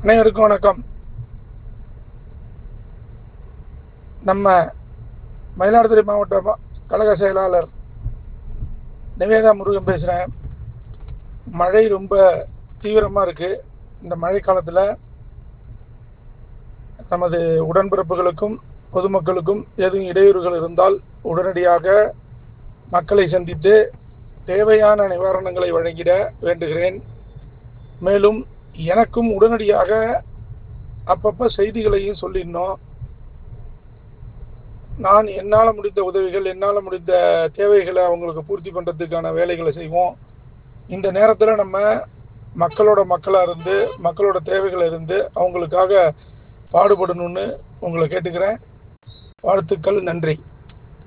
அனைவருக்கும் வணக்கம் நம்ம மயிலாடுதுறை மாவட்ட ம- கழக செயலாளர் நிவேதா முருகன் பேசுகிறேன் மழை ரொம்ப தீவிரமாக இருக்குது இந்த மழை காலத்தில் நமது உடன்பிறப்புகளுக்கும் பொதுமக்களுக்கும் எதுவும் இடையூறுகள் இருந்தால் உடனடியாக மக்களை சந்தித்து தேவையான நிவாரணங்களை வழங்கிட வேண்டுகிறேன் மேலும் எனக்கும் உடனடியாக அப்பப்போ செய்திகளையும் சொல்லிடணும் நான் என்னால் முடிந்த உதவிகள் என்னால் முடிந்த தேவைகளை அவங்களுக்கு பூர்த்தி பண்ணுறதுக்கான வேலைகளை செய்வோம் இந்த நேரத்தில் நம்ம மக்களோட மக்களாக இருந்து மக்களோட தேவைகளை இருந்து அவங்களுக்காக பாடுபடணும்னு உங்களை கேட்டுக்கிறேன் வாழ்த்துக்கள் நன்றி